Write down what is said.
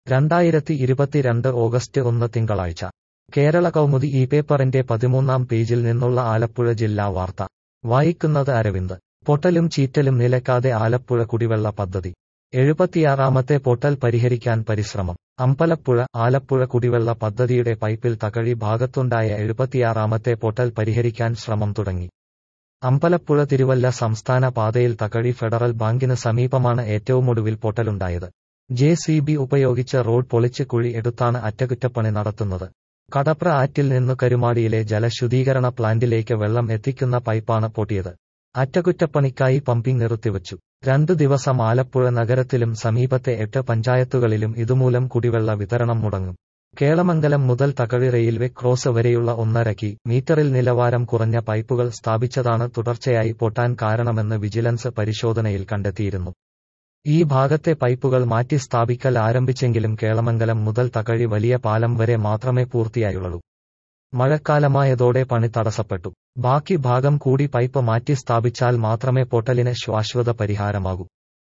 രണ്ടായിരത്തി ഇരുപത്തിരണ്ട് ഓഗസ്റ്റ് ഒന്ന് തിങ്കളാഴ്ച കേരള കൗമുദി ഈ പേപ്പറിന്റെ പതിമൂന്നാം പേജിൽ നിന്നുള്ള ആലപ്പുഴ ജില്ലാ വാർത്ത വായിക്കുന്നത് അരവിന്ദ് പൊട്ടലും ചീറ്റലും നിലക്കാതെ ആലപ്പുഴ കുടിവെള്ള പദ്ധതി എഴുപത്തിയാറാമത്തെ പൊട്ടൽ പരിഹരിക്കാൻ പരിശ്രമം അമ്പലപ്പുഴ ആലപ്പുഴ കുടിവെള്ള പദ്ധതിയുടെ പൈപ്പിൽ തകഴി ഭാഗത്തുണ്ടായ എഴുപത്തിയാറാമത്തെ പൊട്ടൽ പരിഹരിക്കാൻ ശ്രമം തുടങ്ങി അമ്പലപ്പുഴ തിരുവല്ല സംസ്ഥാന പാതയിൽ തകഴി ഫെഡറൽ ബാങ്കിന് സമീപമാണ് ഏറ്റവുമൊടുവിൽ പൊട്ടലുണ്ടായത് ജെ സി ബി ഉപയോഗിച്ച് റോഡ് പൊളിച്ച് കുഴി എടുത്താണ് അറ്റകുറ്റപ്പണി നടത്തുന്നത് കടപ്ര ആറ്റിൽ നിന്ന് കരുമാടിയിലെ ജലശുദ്ധീകരണ പ്ലാന്റിലേക്ക് വെള്ളം എത്തിക്കുന്ന പൈപ്പാണ് പൊട്ടിയത് അറ്റകുറ്റപ്പണിക്കായി പമ്പിംഗ് നിർത്തിവച്ചു രണ്ടു ദിവസം ആലപ്പുഴ നഗരത്തിലും സമീപത്തെ എട്ട് പഞ്ചായത്തുകളിലും ഇതുമൂലം കുടിവെള്ള വിതരണം മുടങ്ങും കേളമംഗലം മുതൽ തകഴി റെയിൽവേ ക്രോസ് വരെയുള്ള ഒന്നര കി മീറ്ററിൽ നിലവാരം കുറഞ്ഞ പൈപ്പുകൾ സ്ഥാപിച്ചതാണ് തുടർച്ചയായി പൊട്ടാൻ കാരണമെന്ന് വിജിലൻസ് പരിശോധനയിൽ കണ്ടെത്തിയിരുന്നു ഈ ഭാഗത്തെ പൈപ്പുകൾ മാറ്റി സ്ഥാപിക്കൽ ആരംഭിച്ചെങ്കിലും കേളമംഗലം മുതൽ തകഴി വലിയ പാലം വരെ മാത്രമേ പൂർത്തിയായുള്ളൂ മഴക്കാലമായതോടെ പണി തടസ്സപ്പെട്ടു ബാക്കി ഭാഗം കൂടി പൈപ്പ് മാറ്റി സ്ഥാപിച്ചാൽ മാത്രമേ പൊട്ടലിന് ശാശ്വത പരിഹാരമാകൂ